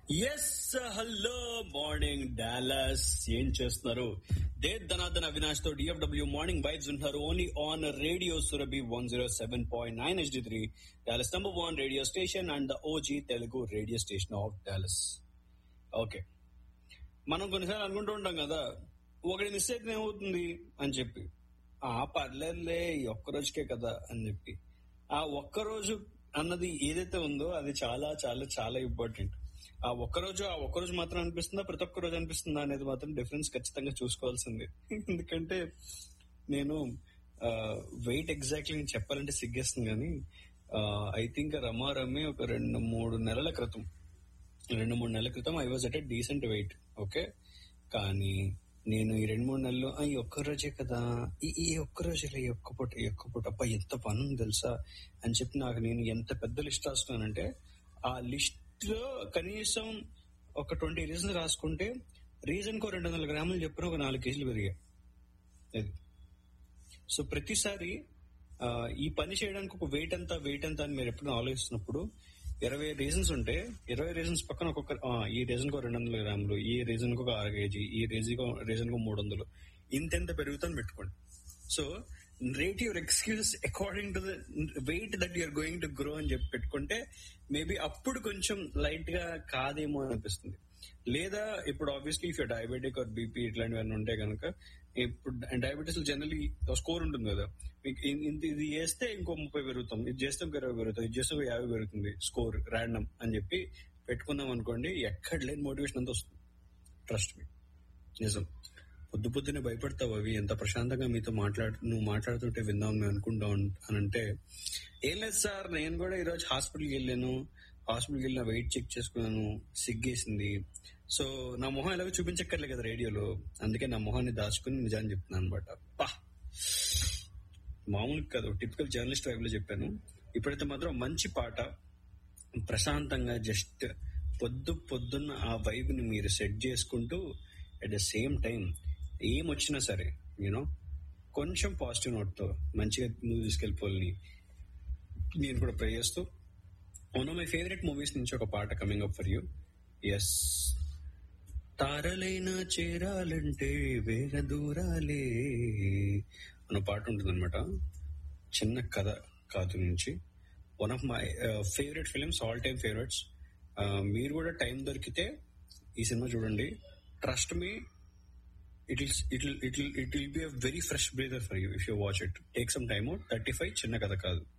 yes hello morning Dallas ఏం చేస్తున్నారు they ధనాధన అవినాష్ తో డిఎఫ్డబ్ల్యూ మార్నింగ్ వైబ్స్ ఉంటున్నారు only on radio Surabhi one zero seven point nine HD three Dallas number one radio station and the OG Telugu radio station of Dallas okay మనం కొన్నిసార్లు అనుకుంటూ ఉంటాం కదా ఒకటి మిస్ అయితే ఏమవుతుంది అని చెప్పి ఆ పర్లేదులే ఈ ఒక్క రోజుకే కదా అని చెప్పి ఆ ఒక్క రోజు అన్నది ఏదైతే ఉందో అది చాలా చాలా చాలా ఇంపార్టెంట్ ఆ ఒక్క రోజు ఆ ఒక్క రోజు మాత్రం అనిపిస్తుందా ప్రతి ఒక్క రోజు అనిపిస్తుందా అనేది మాత్రం డిఫరెన్స్ ఖచ్చితంగా చూసుకోవాల్సిందే ఎందుకంటే నేను వెయిట్ ఎగ్జాక్ట్లీ చెప్పాలంటే సిగ్గేస్తుంది కానీ ఐ థింక్ రమా రమ్మి ఒక రెండు మూడు నెలల క్రితం రెండు మూడు నెలల క్రితం I was at decent weight okay కానీ నేను ఈ రెండు మూడు నెలలు "ఆ, ఈ ఒక్క రోజే కదా ఈ ఈ ఒక్క రోజులే ఈ ఒక్క పూట ఈ ఒక్క పూట అబ్బా ఎంత పని ఉంది తెలుసా అని చెప్పి నాకు నేను ఎంత పెద్ద లిస్ట్ రాస్తున్నానంటే ఆ లిస్ట్ లో కనీసం ఒక ట్వంటీ రీజన్స్ రాసుకుంటే రీజన్ కో రెండు వందల గ్రాములు చెప్పిన ఒక నాలుగు కేజీలు పెరిగాయి అది సో ప్రతిసారి ఆ, ఈ పని చేయడానికి ఒక వెయిట్ ఎంత వెయిట్ ఎంత అని మీరు ఎప్పుడు ఆలోచిస్తున్నప్పుడు ఇరవై రీజన్స్ ఉంటే ఇరవై రీజన్స్ పక్కన ఒక్కొక్క ఆ, ఈ రీజన్ కు రెండు వందల గ్రాములు ఈ రీజన్ కు ఒక అర కేజీ ఈ రీజన్ రీజన్ కు మూడు వందలు ఇంతెంత పెరుగుతుందని పెట్టుకోండి so rate your excuses according to the weight that you're going to grow అని చెప్పి పెట్టుకుంటే మేబీ అప్పుడు కొంచెం లైట్ గా కాదేమో అనిపిస్తుంది లేదా ఇప్పుడు obviously if diabetic or BP ఇట్లాంటివన్నీ ఉంటే కనుక ఇప్పుడు డయాబెటీస్ జనరలీ స్కోర్ ఉంటుంది కదా మీకు ఇన్- ఇంత ఇది చేస్తే ఇంకో ముప్పై పెరుగుతాం ఇది చేస్తే ఇంకో ఇరవై పెరుగుతుంది ఇది చేస్తే ఇంకో యాభై పెరుగుతుంది స్కోర్ ర్యాండమ్ అని చెప్పి పెట్టుకున్నాం అనుకోండి ఎక్కడ లేని మోటివేషన్ అంతా వస్తుంది ట్రస్ట్ మీ నిజం పొద్దు పొద్దునే భయపడతావు అవి ఎంత ప్రశాంతంగా మీతో మాట్లాడు నువ్వు మాట్లాడుతుంటే విందాం నేను అనుకుంటా ఉన్- అని అంటే ఏం లేదు సార్ నేను కూడా ఈరోజు హాస్పిటల్కి వెళ్ళాను హాస్పిటల్కి వెళ్ళిన వెయిట్ చెక్ చేసుకున్నాను సిగ్గేసింది సో నా మొహం ఎలాగో చూపించక్కర్లే కదా రేడియోలో అందుకే నా మొహాన్ని దాచుకుని నిజాన్ని చెప్తున్నాను అనమాట పా మామూలు కాదు టిపికల్ జర్నలిస్ట్ వైపు లో చెప్పాను ఇప్పుడైతే మాత్రం మంచి పాట ప్రశాంతంగా జస్ట్ పొద్దు పొద్దున్న ఆ వైబ్ ని మీరు సెట్ చేసుకుంటూ అట్ ద సేమ్ టైం ఏం వచ్చినా సరే యూనో కొంచెం పాజిటివ్ నోట్ తో మంచిగా నువ్వు తీసుకెళ్ళిపోవాలని నేను కూడా ప్రే చేస్తూ one of my favourite movies నుంచి ఒక పాట కమింగ్ అప్ ఫర్ యూ ఎస్ తారలైనా చేరాలంటే వేగ దూరాలే అన్న పాట ఉంటుందన్నమాట చిన్న కథ కాదు నుంచి one of my favourite films all time favourites మీరు కూడా టైం దొరికితే ఈ సినిమా చూడండి trust me it ill it it it will be a very fresh breather for you if you watch it take some time thirty five చిన్న కథ కాదు